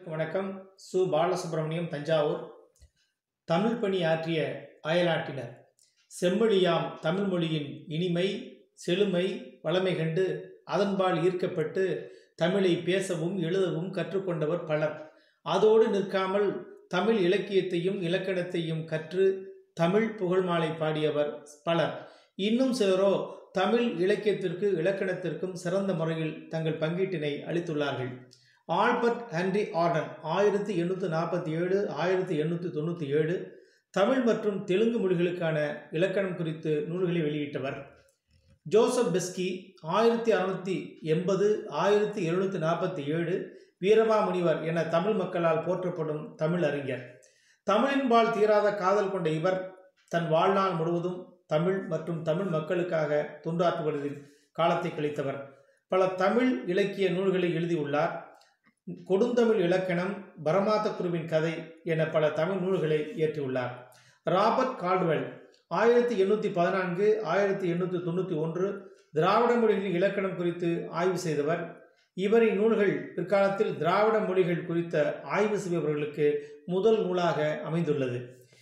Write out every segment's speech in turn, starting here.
வணக்கம் சு பாலசுப்ரமணியம் தஞ்சாவூர் தமிழ் பணி ஆற்றிய அயலாட்டினர் செம்மொழியாம் தமிழ் மொழியின் இனிமை செழுமை வளமை கண்டு அதன்பால் ஈர்க்கப்பட்டு தமிழை பேசவும் எழுதவும் கற்றுக்கொண்டவர் பலர் அதோடு நிற்காமல் தமிழ் இலக்கியத்தையும் இலக்கணத்தையும் கற்று தமிழ் புகழ்மாலை பாடியவர் பலர் இன்னும் சிலரோ தமிழ் இலக்கியத்திற்கு இலக்கணத்திற்கும் சிறந்த முறையில் தங்கள் பங்கீட்டினை அளித்துள்ளார்கள் ஆல்பர்ட் ஹென்றி ஆர்டன் ஆயிரத்தி எண்ணூற்றி நாற்பத்தி ஏழு ஆயிரத்தி எண்ணூற்றி தொண்ணூற்றி ஏழு தமிழ் மற்றும் தெலுங்கு மொழிகளுக்கான இலக்கணம் குறித்து நூல்களை வெளியிட்டவர் ஜோசப் பெஸ்கி ஆயிரத்தி அறுநூற்றி எண்பது ஆயிரத்தி எழுநூற்றி நாற்பத்தி ஏழு வீரமாமுனிவர் என தமிழ் மக்களால் போற்றப்படும் தமிழ் அறிஞர் தமிழின்பால் தீராத காதல் கொண்ட இவர் தன் வாழ்நாள் முழுவதும் தமிழ் மற்றும் தமிழ் மக்களுக்காக தொண்டாற்றுவதில் காலத்தை கழித்தவர் பல தமிழ் இலக்கிய நூல்களை எழுதியுள்ளார் கொடுந்தமிழ் இலக்கணம் பரமாத்த குருவின் கதை என பல தமிழ் நூல்களை இயற்றியுள்ளார் ராபர்ட் கால்டுவெல் ஆயிரத்தி எண்ணூற்றி பதினான்கு ஆயிரத்தி எண்ணூற்றி தொண்ணூற்றி ஒன்று திராவிட மொழிகளின் இலக்கணம் குறித்து ஆய்வு செய்தவர் இவரின் நூல்கள் பிற்காலத்தில் திராவிட மொழிகள் குறித்த ஆய்வு செய்பவர்களுக்கு முதல் நூலாக அமைந்துள்ளது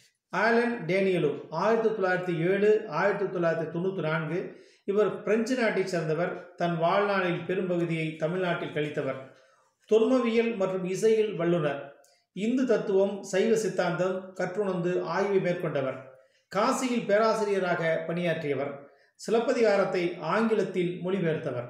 ஆலன் டேனியலோ ஆயிரத்தி தொள்ளாயிரத்தி ஏழு ஆயிரத்தி தொள்ளாயிரத்தி தொண்ணூற்றி நான்கு இவர் பிரெஞ்சு நாட்டைச் சேர்ந்தவர் தன் வாழ்நாளில் பெரும்பகுதியை தமிழ்நாட்டில் கழித்தவர் தொன்மவியல் மற்றும் இசையில் வல்லுனர் இந்து தத்துவம் சைவ சித்தாந்தம் கற்றுணர்ந்து ஆய்வை மேற்கொண்டவர் காசியில் பேராசிரியராக பணியாற்றியவர் சிலப்பதிகாரத்தை ஆங்கிலத்தில் மொழிபெயர்த்தவர்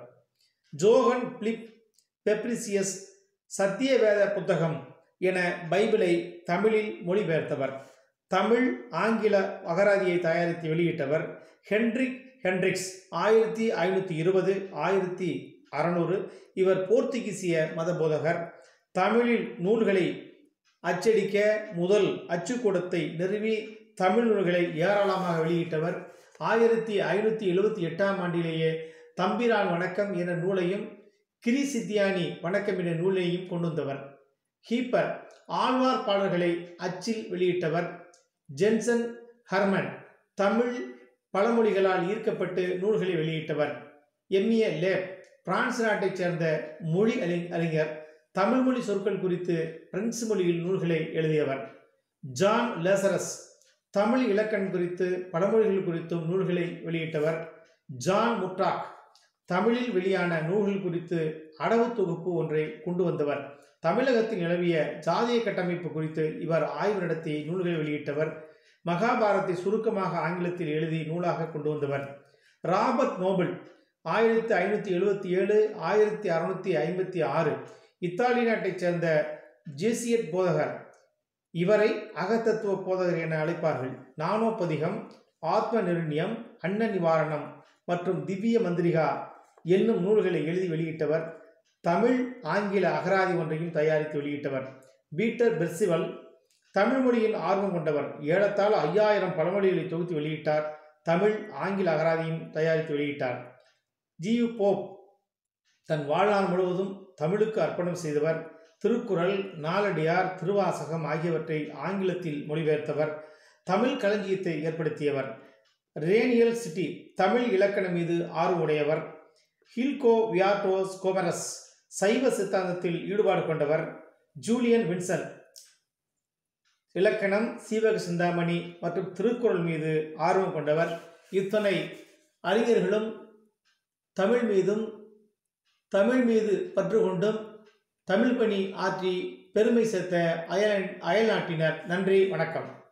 ஜோகன் பிலிப் பெப்ரிசியஸ் சத்தியவேத புத்தகம் என பைபிளை தமிழில் மொழிபெயர்த்தவர் தமிழ் ஆங்கில அகராதியை தயாரித்து வெளியிட்டவர் ஹென்ரிக் ஹென்ரிக்ஸ் ஆயிரத்தி ஐநூற்றி இருபது ஆயிரத்தி அறநூறு இவர் போர்த்துகீசிய மத போதகர் தமிழில் நூல்களை அச்சடிக்க முதல் அச்சுக்கூடத்தை நிறுவி தமிழ் நூல்களை ஏராளமாக வெளியிட்டவர் ஆயிரத்தி ஐநூற்றி எழுபத்தி எட்டாம் ஆண்டிலேயே தம்பிரான் வணக்கம் என்ற நூலையும் கிரிசித்தியானி வணக்கம் என்ற நூலையும் கொண்டு வந்தவர் ஹீப்பர் ஆழ்வார் பாடல்களை அச்சில் வெளியிட்டவர் ஜென்சன் ஹர்மன் தமிழ் பழமொழிகளால் ஈர்க்கப்பட்டு நூல்களை வெளியிட்டவர் எம்மிய லேப் பிரான்ஸ் நாட்டைச் சேர்ந்த மொழி அறி அறிஞர் தமிழ் மொழி சொற்கள் குறித்து பிரெஞ்சு மொழியில் நூல்களை எழுதியவர் ஜான் லேசரஸ் தமிழ் இலக்கணம் குறித்து பழமொழிகள் குறித்தும் நூல்களை வெளியிட்டவர் ஜான் முட்ராக் தமிழில் வெளியான நூல்கள் குறித்து அடவு தொகுப்பு ஒன்றை கொண்டு வந்தவர் தமிழகத்தில் நிலவிய ஜாதிய கட்டமைப்பு குறித்து இவர் ஆய்வு நடத்தி நூல்களை வெளியிட்டவர் மகாபாரத்தை சுருக்கமாக ஆங்கிலத்தில் எழுதி நூலாக கொண்டு வந்தவர் ராபர்ட் நோபல் ஆயிரத்தி ஐநூற்றி எழுபத்தி ஏழு ஆயிரத்தி அறுநூற்றி ஐம்பத்தி ஆறு இத்தாலி நாட்டைச் சேர்ந்த ஜேசியட் போதகர் இவரை அகத்தத்துவ போதகர் என அழைப்பார்கள் நானோபதிகம் ஆத்ம நிர்ணயம் அன்ன நிவாரணம் மற்றும் திவ்ய மந்திரிகா என்னும் நூல்களை எழுதி வெளியிட்டவர் தமிழ் ஆங்கில அகராதி ஒன்றையும் தயாரித்து வெளியிட்டவர் பீட்டர் பெர்சிவல் தமிழ் மொழியில் ஆர்வம் கொண்டவர் ஏறத்தாழ ஐயாயிரம் பழமொழிகளை தொகுத்து வெளியிட்டார் தமிழ் ஆங்கில அகராதியும் தயாரித்து வெளியிட்டார் ஜியு போப் தன் வாழ்நாள் முழுவதும் தமிழுக்கு அர்ப்பணம் செய்தவர் திருக்குறள் நாலடியார் திருவாசகம் ஆகியவற்றை ஆங்கிலத்தில் மொழிபெயர்த்தவர் தமிழ் களஞ்சியத்தை ஏற்படுத்தியவர் ரேனியல் சிட்டி தமிழ் இலக்கணம் மீது ஆர்வமுடையவர் ஹில்கோ வியாட்டோஸ் கோமரஸ் சைவ சித்தாந்தத்தில் ஈடுபாடு கொண்டவர் ஜூலியன் வின்சன் இலக்கணம் சீவக சிந்தாமணி மற்றும் திருக்குறள் மீது ஆர்வம் கொண்டவர் இத்தனை அறிஞர்களும் தமிழ் மீதும் தமிழ் மீது பற்று கொண்டும் தமிழ் பணி ஆற்றி பெருமை சேர்த்த அயல் அயல் நாட்டினர் நன்றி வணக்கம்